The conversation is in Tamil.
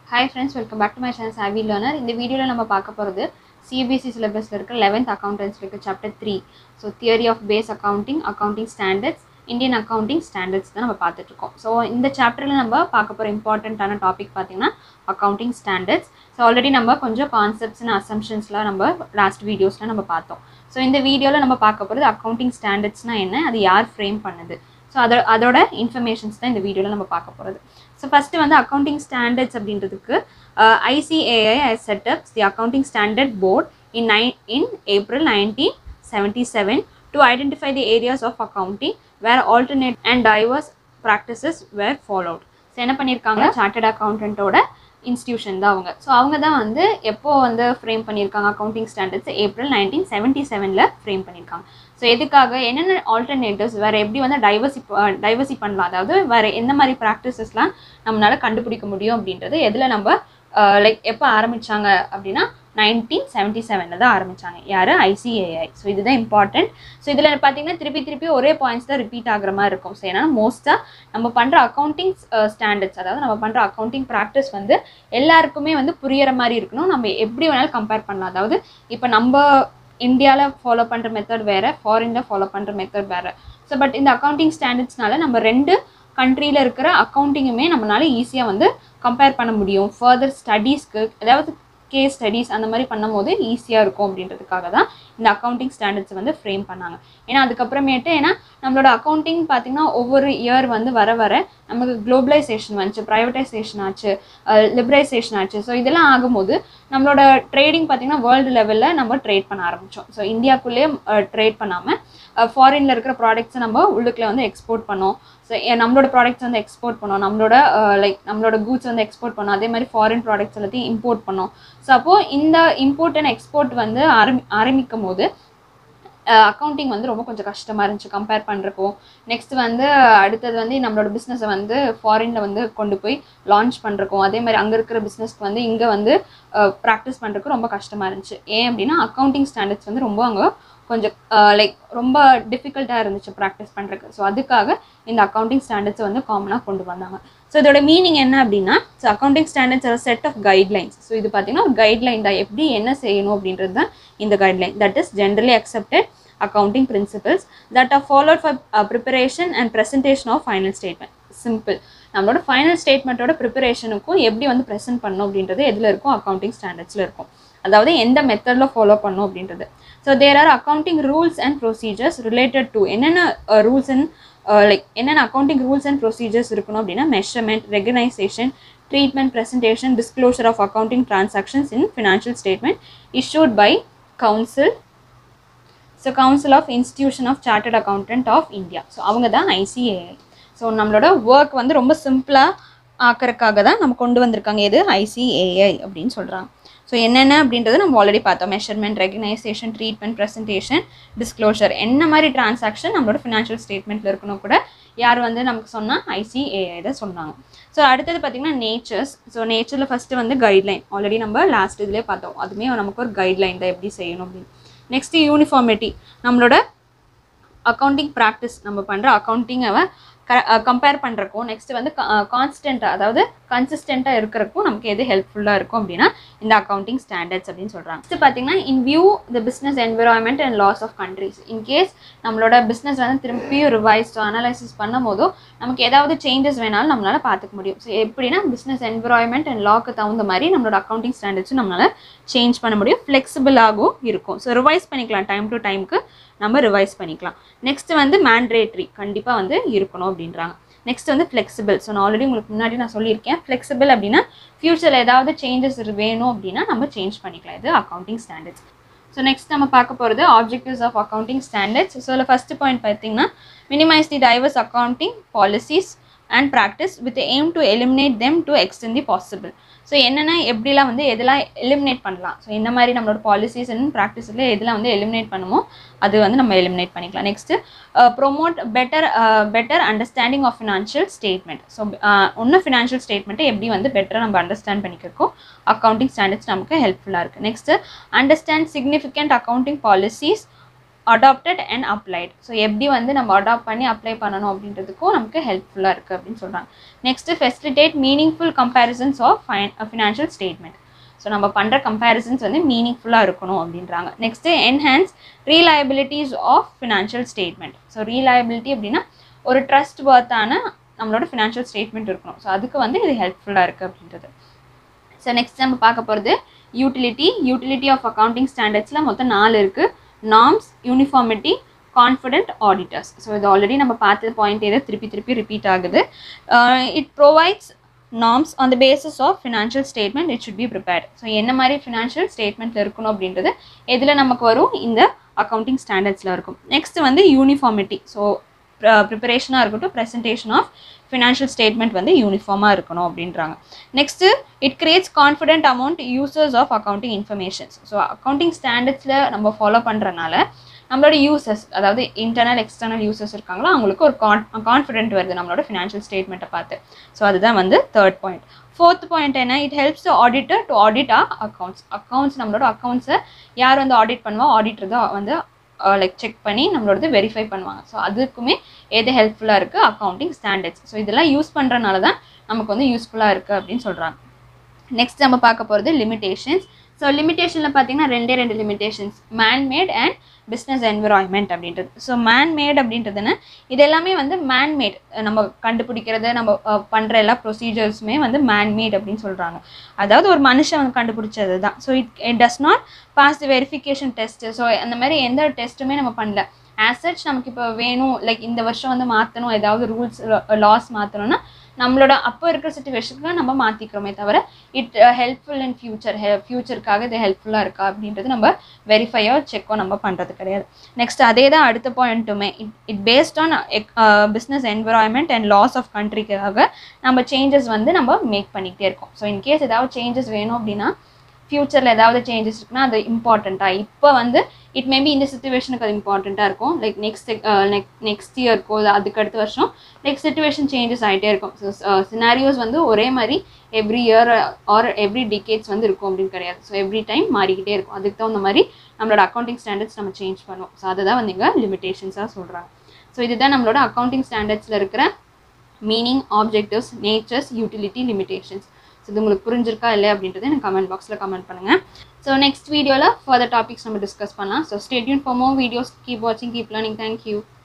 hi friends welcome back to my channel சாவி லேர்னர் இந்த வீடியோவில் நம்ம பார்க்க போகிறது சிபிஎஸ்சி சிலபஸில் இருக்க லெவன்த் அக்கௌண்டன்ஸ் இருக்க chapter three so theory of base accounting accounting standards Indian accounting standards தான் நம்ம பார்த்துட்ருக்கோம் ஸோ இந்த சாப்டரில் நம்ம பார்க்க போகிற இம்பார்ட்டண்ட்டான டாபிக் பார்த்தீங்கன்னா அக்கௌண்டிங் ஸ்டாண்டர்ட்ஸ் ஸோ ஆல்ரெடி நம்ம கொஞ்சம் கான்செப்ட்ஸ் அண்ட் அசம்ஷன்ஸ்லாம் நம்ம லாஸ்ட் வீடியோஸில் நம்ம பார்த்தோம் ஸோ இந்த வீடியோவில் நம்ம பார்க்க போகிறது அக்கௌண்டிங் ஸ்டாண்டர்ட்ஸ்னால் என்ன அது யார் ஃப்ரேம் பண்ணுது ஸோ அதோ அதோட இன்ஃபர்மேஷன்ஸ் தான் இந்த வீடியோவில் நம்ம பார்க்க போகிறது ஸோ ஃபஸ்ட்டு வந்து அக்கௌண்டிங் ஸ்டாண்டர்ட்ஸ் அப்படின்றதுக்கு ICAI setups the accounting standard board in nine in April nineteen seventy seven to identify the areas of accounting where alternate and diverse practices were followed so என்ன பண்ணியிருக்காங்க சார்ட்டர்ட் அக்கௌண்டண்ட்டோட இன்ஸ்டியூஷன் தான் அவங்க ஸோ அவங்க தான் வந்து எப்போ வந்து ஃப்ரேம் பண்ணியிருக்காங்க accounting standards April nineteen seventy செவனில் ஃப்ரேம் பண்ணியிருக்காங்க ஸோ எதுக்காக என்னென்ன ஆல்டர்னேட்டிவ்ஸ் வேறு எப்படி வந்து டைவர்சி டைவர்சி பண்ணலாம் அதாவது வேறு எந்த மாதிரி ப்ராக்டிசஸ்லாம் நம்மளால் கண்டுபிடிக்க முடியும் அப்படின்றது எதில் நம்ம லைக் எப்போ ஆரம்பித்தாங்க அப்படின்னா நைன்டீன் செவன்ட்டி செவனில் தான் ஆரம்பித்தாங்க யார் ஐசிஏஐ ஸோ இதுதான் இம்பார்ட்டன்ட் ஸோ இதில் பார்த்தீங்கன்னா திருப்பி திருப்பி ஒரே பாயிண்ட்ஸ் தான் ரிப்பீட் ஆகிற மாதிரி இருக்கும் ஸோ ஏன்னா மோஸ்ட்டாக நம்ம பண்ணுற அக்கௌண்டிங் ஸ்டாண்டர்ட்ஸ் அதாவது நம்ம பண்ணுற அக்கௌண்டிங் ப்ராக்டிஸ் வந்து எல்லாருக்குமே வந்து புரியற மாதிரி இருக்கணும் நம்ம எப்படி வேணாலும் கம்பேர் பண்ணலாம் அதாவது இப்போ நம்ம இந்தியாவில் ஃபாலோ பண்ணுற மெத்தட் வேறு ஃபாரினில் ஃபாலோ பண்ணுற மெத்தட் வேறு ஸோ பட் இந்த அக்கௌண்டிங் ஸ்டாண்டர்ட்ஸ்னால நம்ம ரெண்டு கண்ட்ரியில் இருக்கிற அக்கௌண்டிங்குமே நம்மளால ஈஸியாக வந்து கம்பேர் பண்ண முடியும் ஃபர்தர் ஸ்டடீஸ்க்கு அதாவது கேஸ் ஸ்டடீஸ் அந்த மாதிரி பண்ணும்போது ஈஸியாக இருக்கும் அப்படின்றதுக்காக தான் இந்த அக்கௌண்டிங் ஸ்டாண்டர்ட்ஸ் வந்து ஃப்ரேம் பண்ணாங்க ஏன்னா அதுக்கப்புறமேட்டு ஏன்னா நம்மளோட அக்கௌண்டிங் பார்த்திங்கன்னா ஒவ்வொரு இயர் வந்து வர வர நமக்கு குளோபலைசேஷன் வந்துச்சு ப்ரைவேட்டைசேஷன் ஆச்சு லிபரைசேஷன் ஆச்சு ஸோ இதெல்லாம் ஆகும்போது நம்மளோட ட்ரேடிங் பார்த்திங்கன்னா வேர்ல்டு லெவலில் நம்ம ட்ரேட் பண்ண ஆரம்பித்தோம் ஸோ இந்தியாவுக்குள்ளேயே ட்ரேட் பண்ணாமல் ஃபாரினில் இருக்கிற ப்ராடக்ட்ஸை நம்ம உள்ளுக்குள்ளே வந்து எக்ஸ்போர்ட் பண்ணோம் ஸோ நம்மளோட ப்ராடக்ட்ஸ் வந்து எக்ஸ்போர்ட் பண்ணோம் நம்மளோட லைக் நம்மளோட கூட்ஸ் வந்து எக்ஸ்போர்ட் பண்ணோம் அதே மாதிரி ஃபாரின் ப்ராடக்ட்ஸ் எல்லாத்தையும் இம்போர்ட் பண்ணோம் ஸோ அப்போது இந்த இம்போர்ட் அண்ட் எக்ஸ்போர்ட் வந்து ஆரம்பி ஆரம்பிக்கும் போது அக்கௌண்டிங் வந்து ரொம்ப கொஞ்சம் கஷ்டமாக இருந்துச்சு கம்பேர் பண்ணுறப்போ நெக்ஸ்ட் வந்து அடுத்தது வந்து நம்மளோட பிஸ்னஸை வந்து ஃபாரினில் வந்து கொண்டு போய் லான்ச் பண்ணுறக்கும் அதே மாதிரி அங்கே இருக்கிற பிஸ்னஸ்க்கு வந்து இங்கே வந்து ப்ராக்டிஸ் பண்ணுறதுக்கு ரொம்ப கஷ்டமாக இருந்துச்சு ஏன் அப்படின்னா அக்கௌண்டிங் ஸ்டாண்டர்ட்ஸ் வந்து ரொம்ப அங்கே கொஞ்சம் லைக் ரொம்ப டிஃபிகல்ட்டாக இருந்துச்சு ப்ராக்டிஸ் பண்ணுறதுக்கு ஸோ அதுக்காக இந்த அக்கௌண்டிங் ஸ்டாண்டர்ட்ஸை வந்து காமனாக கொண்டு வந்தாங்க ஸோ இதோட மீனிங் என்ன அப்படின்னா ஸோ அக்கௌண்டிங் ஸ்டாண்டர்ட்ஸ் ஒரு செட் ஆஃப் கைட்லைன்ஸ் ஸோ இது பார்த்தீங்கன்னா ஒரு கைட்லைன் தான் எப்படி என்ன செய்யணும் அப்படின்றது தான் இந்த guideline that is generally accepted accounting principles that are followed for preparation and presentation of final statement simple நம்மளோட ஃபைனல் ஸ்டேட்மெண்ட்டோட ப்ரிப்பரேஷனுக்கும் எப்படி வந்து ப்ரெசென்ட் பண்ணணும் அப்படின்றது எதில் இருக்கும் அக்கௌண்டிங் ஸ்டாண்டர்ட்ஸில் இருக்கும் அதாவது எந்த மெத்தடில் ஃபாலோ பண்ணும் அப்படின்றது so there are accounting rules and procedures related to என்னென்ன ரூல்ஸ் அண்ட் லைக் என்னென்ன அக்கௌண்டிங் ரூல்ஸ் அண்ட் ப்ரொசீஜர்ஸ் இருக்கணும் அப்படின்னா measurement recognition treatment presentation disclosure of accounting transactions in financial statement issued by council so council of institution of chartered accountant of India so அவங்க தான் ஐசிஏஐ ஸோ நம்மளோட ஒர்க் வந்து ரொம்ப சிம்பிளாக ஆக்கிறதுக்காக தான் நம்ம கொண்டு வந்திருக்காங்க எது ஐசிஏஐ அப்படின்னு சொல்கிறாங்க ஸோ என்னென்ன அப்படின்றது நம்ம ஆல்ரெடி பார்த்தோம் measurement recognition treatment presentation disclosure என்ன மாதிரி டிரான்சாக்ஷன் நம்மளோட ஃபினான்ஷியல் ஸ்டேட்மெண்ட்டில் இருக்கணும் கூட யார் வந்து நமக்கு சொன்னால் ஐசிஏஐ தான் சொன்னாங்க ஸோ அடுத்தது பார்த்திங்கன்னா நேச்சர்ஸ் ஸோ நேச்சரில் ஃபஸ்ட்டு வந்து கைட்லைன் ஆல்ரெடி நம்ம லாஸ்ட் இதுலேயே பார்த்தோம் அதுவுமே நமக்கு ஒரு கைட்லைன் தான் எப்படி செய்யணும் அப்படின்னு நெக்ஸ்ட்டு யூனிஃபார்மிட்டி நம்மளோட அக்கௌண்டிங் ப்ராக்டிஸ் நம்ம பண்ணுற அக்கௌண்டிங்கை க கம்பேர் பண்ணுறக்கும் நெக்ஸ்ட் வந்து கான்ஸ்டண்ட்டாக அதாவது கன்சிஸ்டண்ட்டாக இருக்கிறக்கும் நமக்கு எது ஹெல்ப்ஃபுல்லாக இருக்கும் அப்படின்னா இந்த அக்கௌண்டிங் ஸ்டாண்டர்ட்ஸ் அப்படின்னு சொல்கிறாங்க நெக்ஸ்ட் பார்த்தீங்கன்னா in view the business environment and laws of countries in case நம்மளோட பிஸ்னஸ் வந்து திரும்பியும் ரிவைஸ்டோ அனலைசிஸ் பண்ணும் போதோ நமக்கு ஏதாவது சேஞ்சஸ் வேணாலும் நம்மளால் பார்த்துக்க முடியும் ஸோ எப்படின்னா பிஸ்னஸ் என்விரான்மெண்ட் அண்ட் லாக்கு தகுந்த மாதிரி நம்மளோட அக்கௌண்டிங் ஸ்டாண்டர்ட்ஸும் நம்மளால் சேஞ்ச் பண்ண முடியும் ஃப்ளெக்சிபிளாகவும் இருக்கும் ஸோ ரிவைஸ் பண்ணிக்கலாம் டைம் டு டைமுக்கு நம்ம ரிவைஸ் பண்ணிக்கலாம் நெக்ஸ்ட் வந்து மேண்ட்ரேட்ரி கண்டிப்பாக வந்து இருக்கணும் அப்படின்றாங்க நெக்ஸ்ட் வந்து ஃப்ளெக்சிபிள் ஸோ நான் ஆல்ரெடி உங்களுக்கு முன்னாடி நான் சொல்லியிருக்கேன் ஃப்ளெக்சிபிள் அப்படின்னா ஃப்யூச்சரில் ஏதாவது சேஞ்சஸ் வேணும் அப்படின்னா நம்ம சேஞ்ச் பண்ணிக்கலாம் இது அக்கௌண்டிங் ஸ்டாண்டர்ட்ஸ் ஸோ நெக்ஸ்ட் நம்ம பார்க்க போகிறது objectives of accounting standards so அதில் ஃபஸ்ட்டு பாயிண்ட் பார்த்தீங்கன்னா minimise the diverse accounting policies and practice with aim to eliminate them to extent the possible so என்னென்ன எப்படிலாம் வந்து எதெல்லாம் எலிமினேட் பண்ணலாம் ஸோ இந்த மாதிரி நம்மளோட பாலிசிஸ் அண்ட் ப்ராக்டிஸில் எதெல்லாம் வந்து எலிமினேட் பண்ணுமோ அது வந்து நம்ம எலிமினேட் பண்ணிக்கலாம் next promote better better understanding of financial statement so ஒன்றும் ஃபினான்ஷியல் ஸ்டேட்மெண்ட்டை எப்படி வந்து பெட்டராக நம்ம அண்டர்ஸ்டாண்ட் பண்ணிக்கிறக்கோ அக்கௌண்டிங் ஸ்டாண்டர்ட்ஸ் நமக்கு ஹெல்ப்ஃபுல்லாக இருக்குது next understand significant accounting policies adopted and applied so எப்படி வந்து நம்ம அடாப்ட் பண்ணி அப்ளை பண்ணணும் அப்படின்றதுக்கும் நமக்கு ஹெல்ப்ஃபுல்லாக இருக்குது அப்படின்னு சொல்கிறாங்க next facilitate meaningful comparisons of fine financial statement so நம்ம பண்ணுற கம்பேரிசன்ஸ் வந்து மீனிங்ஃபுல்லாக இருக்கணும் அப்படின்றாங்க next enhance reliabilities of financial statement so reliability அப்படின்னா ஒரு ட்ரஸ்ட் வர்த்தான நம்மளோட ஃபினான்ஷியல் ஸ்டேட்மெண்ட் இருக்கணும் ஸோ அதுக்கு வந்து இது ஹெல்ப்ஃபுல்லாக இருக்குது அப்படின்றது ஸோ நெக்ஸ்ட் நம்ம பார்க்க போகிறது யூட்டிலிட்டி யூட்டிலிட்டி ஆஃப் அக்கௌண்டிங் ஸ்டாண்டர்ட்ஸில் மொத்தம் நாலு இருக்குது norms uniformity confident auditors so இது ஆல்ரெடி நம்ம பார்த்த பாயிண்ட் ஏதோ திருப்பி திருப்பி ரிப்பீட் ஆகுது it provides norms on the basis of financial statement it should be prepared so என்ன மாதிரி ஃபினான்ஷியல் ஸ்டேட்மெண்ட்டில் இருக்கணும் அப்படின்றது எதில் நமக்கு வரும் இந்த அக்கௌண்டிங் ஸ்டாண்டர்ட்ஸில் இருக்கும் நெக்ஸ்ட் வந்து யூனிஃபார்மிட்டி ஸோ ப்ரிப்பரேஷனாக இருக்கட்டும் ப்ரெசன்டேஷன் ஆஃப் ஃபினான்ஷியல் ஸ்டேட்மெண்ட் வந்து யூனிஃபார்மாக இருக்கணும் அப்படின்றாங்க next it creates confident amount users of accounting informations so accounting ஸ்டாண்டர்ட்ஸில் நம்ம ஃபாலோ பண்ணுறனால நம்மளோட யூசர்ஸ் அதாவது இன்டர்னல் எக்ஸ்டர்னல் யூசர்ஸ் இருக்காங்களோ அவங்களுக்கு ஒரு கான் கான்ஃபிடென்ட் வருது நம்மளோட ஃபினான்ஷியல் ஸ்டேட்மெண்ட்டை பார்த்து ஸோ அதுதான் வந்து தேர்ட் பாயிண்ட் ஃபோர்த் பாயிண்ட் என்ன it helps auditor to audit a accounts accounts நம்மளோட அக்கௌண்ட்ஸை யார் வந்து ஆடிட் பண்ணுவா ஆடிட்டர் தான் வந்து லைக் செக் பண்ணி நம்மளோடது வெரிஃபை பண்ணுவாங்க ஸோ அதுக்குமே எது ஹெல்ப்ஃபுல்லாக இருக்குது அக்கௌண்டிங் ஸ்டாண்டர்ட்ஸ் ஸோ இதெல்லாம் யூஸ் பண்ணுறனால தான் நமக்கு வந்து யூஸ்ஃபுல்லாக இருக்குது அப்படின்னு சொல்கிறாங்க நெக்ஸ்ட் நம்ம பார்க்க போகிறது லிமிடேஷன்ஸ் ஸோ லிமிடேஷனில் பார்த்தீங்கன்னா ரெண்டே ரெண்டு limitations manmade and business environment அப்படின்றது ஸோ மேன்மேட் அப்படின்றதுன்னா இது எல்லாமே வந்து மேன்மேட் நம்ம கண்டுபிடிக்கிறது நம்ம பண்ணுற எல்லா ப்ரொசீஜர்ஸுமே வந்து மேன்மேட் அப்படின்னு சொல்கிறாங்க அதாவது ஒரு மனுஷன் வந்து கண்டுபிடிச்சது தான் so it it does not pass the verification test so அந்த மாதிரி எந்த டெஸ்ட்டுமே நம்ம பண்ணல ஆஸ் சச் நமக்கு இப்போ வேணும் லைக் இந்த வருஷம் வந்து மாற்றணும் ஏதாவது ரூல்ஸ் லாஸ் மாற்றணும்னா நம்மளோட அப்போ இருக்கிற சுச்சுவேஷனுக்கு நம்ம மாற்றிக்கிறோமே தவிர இட் ஹெல்ப்ஃபுல் இன் ஃபியூச்சர் ஹெ ஃபியூச்சருக்காக இது ஹெல்ப்ஃபுல்லாக இருக்கா அப்படின்றது நம்ம வெரிஃபையோ செக்கோ நம்ம பண்ணுறது கிடையாது நெக்ஸ்ட் அதே தான் அடுத்த பாயிண்ட்டுமே it it based on business environment and laws of கண்ட்ரிக்காக நம்ம சேஞ்சஸ் வந்து நம்ம மேக் பண்ணிக்கிட்டே இருக்கோம் ஸோ இன்கேஸ் ஏதாவது சேஞ்சஸ் வேணும் அப்படின்னா ஃப்யூச்சரில் ஏதாவது சேஞ்சஸ் இருக்குன்னா அது இம்பார்ட்டண்ட்டாக இப்போ வந்து இட் மேபி இந்த சுச்சுவேஷனுக்கு அது இம்பார்ட்டண்ட்டாக இருக்கும் லைக் நெக்ஸ்ட் நெக் நெக்ஸ்ட் இயர்க்கோ அதுக்கு அடுத்த வருஷம் லைக் சுச்சுவேஷன் சேஞ்சஸ் ஆகிட்டே இருக்கும் ஸோ சினாரியோஸ் வந்து ஒரே மாதிரி every year or every decades வந்து இருக்கும் அப்படின்னு கிடையாது ஸோ எவ்ரி டைம் மாறிக்கிட்டே இருக்கும் அதுக்கு தகுந்த மாதிரி நம்மளோட அக்கௌண்டிங் ஸ்டாண்டர்ட்ஸ் நம்ம சேஞ்ச் பண்ணுவோம் ஸோ அதை தான் வந்து இங்கே லிமிடேஷன்ஸாக சொல்கிறாங்க ஸோ இதுதான் நம்மளோட அக்கௌண்டிங் ஸ்டாண்டர்ட்ஸில் இருக்கிற meaning objectives natures utility limitations so இது உங்களுக்கு புரிஞ்சிருக்கா இல்லை அப்படின்றத எனக்கு கமெண்ட் பாக்ஸில் கமெண்ட் பண்ணுங்கள் ஸோ நெக்ஸ்ட் வீடியோவில் ஃபர்தர் டாபிக்ஸ் நம்ம டிஸ்கஸ் பண்ணலாம் so stay tuned for more videos keep வாட்சிங் கீப் லேர்னிங் தேங்க்யூ